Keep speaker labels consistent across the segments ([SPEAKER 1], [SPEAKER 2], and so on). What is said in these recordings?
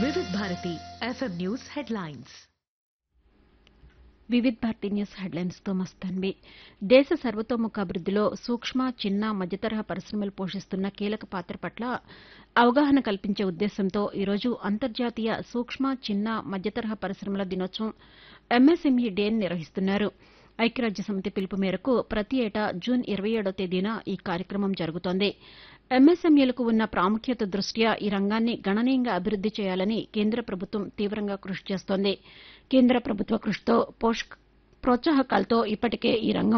[SPEAKER 1] వివిధ Bharati FM news headlines
[SPEAKER 2] Vividh Bharati news headlines తో మస్తాన్వి దేశ సర్వతోముఖ అభివృద్దిలో సూక్ష్మ చిన్న మధ్యతరహా పరిశ్రమలు పోషిస్తున్న కీలక పాత్ర పట్ల అవగాహన కల్పించే ఉద్దేశంతో ఈరోజు అంతర్జాతీయ సూక్ష్మ చిన్న మధ్యతరహా పరిశ్రమల దినోత్సవం ఎంఎస్ఎంఈ డేని నిర్వహిస్తున్నారు ఐక్యరాజ్య సమితి పిలుపు మేరకు ప్రతి ఏటా జూన్ ఇరవై ఏడో తేదీన ఈ కార్యక్రమం జరుగుతోంది ఎంఎస్ఎంఈలకు ఉన్న ప్రాముఖ్యత దృష్ట్యా ఈ రంగాన్ని గణనీయంగా అభివృద్ది చేయాలని కేంద్ర ప్రభుత్వం తీవ్రంగా కృషి చేస్తోంది కేంద్ర ప్రభుత్వ కృషితో పోషక ప్రోత్సాహకాలతో ఇప్పటికే ఈ రంగం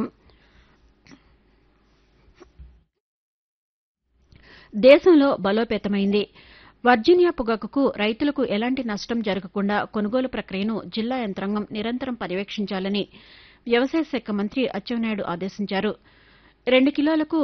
[SPEAKER 2] దేశంలో బలోపేతమైంది వర్జీనియా పొగాకుకు రైతులకు ఎలాంటి నష్టం జరగకుండా కొనుగోలు ప్రక్రియను జిల్లా యంత్రాంగం నిరంతరం పర్యవేక్షించాలని వ్యవసాయ శాఖ మంత్రి అచ్చెన్నాయుడు ఆదేశించారు రెండు కిలోలకు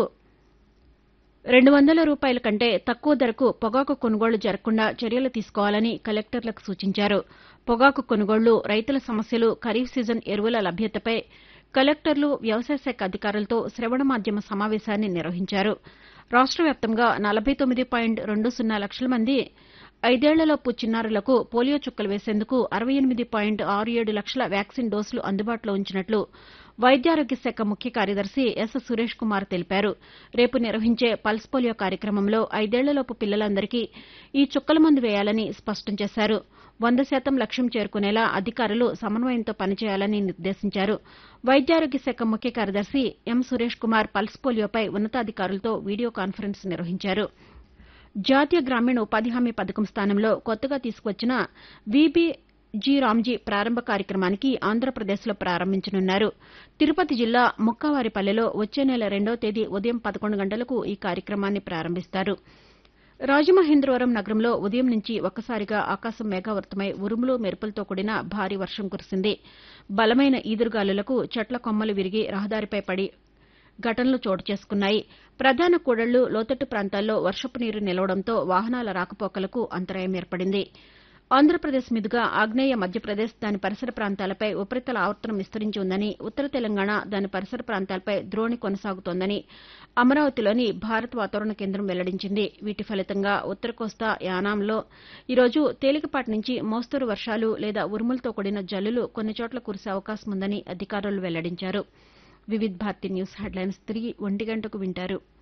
[SPEAKER 2] రెండు వందల రూపాయల కంటే తక్కువ ధరకు పొగాకు కొనుగోళ్లు జరగకుండా చర్యలు తీసుకోవాలని కలెక్టర్లకు సూచించారు పొగాకు కొనుగోళ్లు రైతుల సమస్యలు ఖరీఫ్ సీజన్ ఎరువుల లభ్యతపై కలెక్టర్లు వ్యవసాయ శాఖ అధికారులతో శ్రవణ మాధ్యమ సమావేశాన్ని నిర్వహించారు రాష్ట వ్యాప్తంగా నలభై తొమ్మిది పాయింట్ రెండు సున్నా లక్షల మంది ఐదేళ్లలోపు చిన్నారులకు పోలియో చుక్కలు వేసేందుకు అరవై ఎనిమిది పాయింట్ ఆరు ఏడు లక్షల వ్యాక్సిన్ డోసులు అందుబాటులో ఉంచినట్లు వైద్యారోగ్య శాఖ ముఖ్య కార్యదర్శి ఎస్ సురేష్ కుమార్ తెలిపారు రేపు నిర్వహించే పల్స్ పోలియో కార్యక్రమంలో ఐదేళ్లలోపు పిల్లలందరికీ ఈ చుక్కల మందు వేయాలని స్పష్టం చేశారు వంద శాతం లక్ష్యం చేరుకునేలా అధికారులు సమన్వయంతో పనిచేయాలని నిర్దేశించారు వైద్యారోగ్య శాఖ ముఖ్య కార్యదర్శి ఎం సురేష్ కుమార్ పల్స్ పోలియోపై ఉన్నతాధికారులతో వీడియో కాన్ఫరెన్స్ నిర్వహించారు జాతీయ గ్రామీణ ఉపాధి హామీ పథకం స్థానంలో కొత్తగా తీసుకువచ్చిన వీబీ జీ రామ్జీ ప్రారంభ కార్యక్రమానికి ఆంధ్రప్రదేశ్లో ప్రారంభించనున్నారు తిరుపతి జిల్లా ముక్కావారిపల్లెలో వచ్చే నెల రెండో తేదీ ఉదయం పదకొండు గంటలకు ఈ కార్యక్రమాన్ని ప్రారంభిస్తారు రాజమహేంద్రవరం నగరంలో ఉదయం నుంచి ఒక్కసారిగా ఆకాశం మేఘావృతమై ఉరుములు మెరుపులతో కూడిన భారీ వర్షం కురిసింది బలమైన ఈదురుగాలులకు చెట్ల కొమ్మలు విరిగి రహదారిపై పడి ఘటనలు చోటు చేసుకున్నాయి ప్రధాన కూడళ్లు లోతట్టు ప్రాంతాల్లో వర్షపు నీరు నిలవడంతో వాహనాల రాకపోకలకు అంతరాయం ఏర్పడింది ఆంధ్రప్రదేశ్ మీదుగా ఆగ్నేయ మధ్యప్రదేశ్ దాని పరిసర ప్రాంతాలపై ఉపరితల ఆవర్తనం విస్తరించి ఉందని ఉత్తర తెలంగాణ దాని పరిసర ప్రాంతాలపై ద్రోణి కొనసాగుతోందని అమరావతిలోని భారత వాతావరణ కేంద్రం వెల్లడించింది వీటి ఫలితంగా ఉత్తర కోస్తా యానాంలో ఈరోజు తేలికపాటి నుంచి మోస్తరు వర్షాలు లేదా ఉరుములతో కూడిన జల్లులు కొన్ని చోట్ల కురిసే అవకాశం ఉందని అధికారులు వెల్లడించారు వివిధ్ భారతి న్యూస్ హెడ్లైన్స్ తిరిగి ఒంటి గంటకు వింటారు